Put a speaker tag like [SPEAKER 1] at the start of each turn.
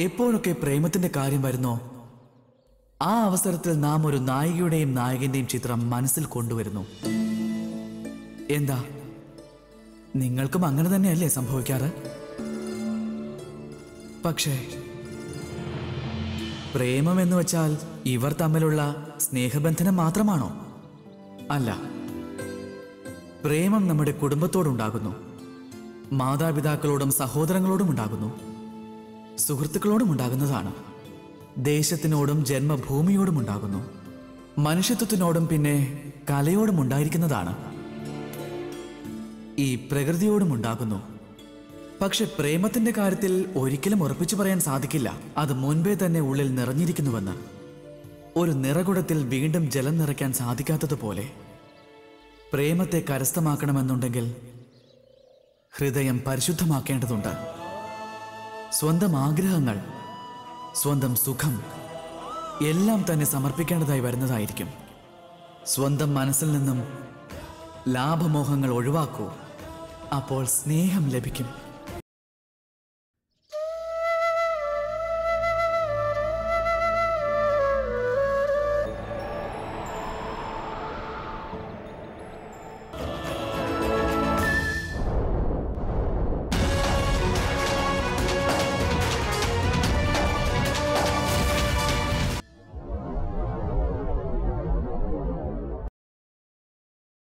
[SPEAKER 1] എപ്പോഴൊക്കെ പ്രേമത്തിന്റെ കാര്യം വരുന്നോ ആ അവസരത്തിൽ നാം ഒരു നായികയുടെയും നായകന്റെയും ചിത്രം മനസ്സിൽ കൊണ്ടുവരുന്നു എന്താ നിങ്ങൾക്കും അങ്ങനെ തന്നെയല്ലേ സംഭവിക്കാറ് പക്ഷേ പ്രേമം എന്ന് വെച്ചാൽ ഇവർ തമ്മിലുള്ള സ്നേഹബന്ധനം മാത്രമാണോ അല്ല പ്രേമം നമ്മുടെ കുടുംബത്തോടുണ്ടാകുന്നു മാതാപിതാക്കളോടും സഹോദരങ്ങളോടും ഉണ്ടാകുന്നു സുഹൃത്തുക്കളോടും ഉണ്ടാകുന്നതാണ് ദേശത്തിനോടും ജന്മഭൂമിയോടും ഉണ്ടാകുന്നു മനുഷ്യത്വത്തിനോടും പിന്നെ കലയോടും ഉണ്ടായിരിക്കുന്നതാണ് ഈ പ്രകൃതിയോടും ഉണ്ടാകുന്നു പക്ഷെ പ്രേമത്തിന്റെ കാര്യത്തിൽ ഒരിക്കലും ഉറപ്പിച്ചു പറയാൻ സാധിക്കില്ല അത് മുൻപേ തന്നെ ഉള്ളിൽ നിറഞ്ഞിരിക്കുന്നുവെന്ന് ഒരു നിറകുടത്തിൽ വീണ്ടും ജലം നിറയ്ക്കാൻ സാധിക്കാത്തതുപോലെ പ്രേമത്തെ കരസ്ഥമാക്കണമെന്നുണ്ടെങ്കിൽ ഹൃദയം പരിശുദ്ധമാക്കേണ്ടതുണ്ട് സ്വന്തം ആഗ്രഹങ്ങൾ സ്വന്തം സുഖം എല്ലാം തന്നെ സമർപ്പിക്കേണ്ടതായി വരുന്നതായിരിക്കും സ്വന്തം മനസ്സിൽ നിന്നും ലാഭമോഹങ്ങൾ ഒഴിവാക്കൂ അപ്പോൾ സ്നേഹം ലഭിക്കും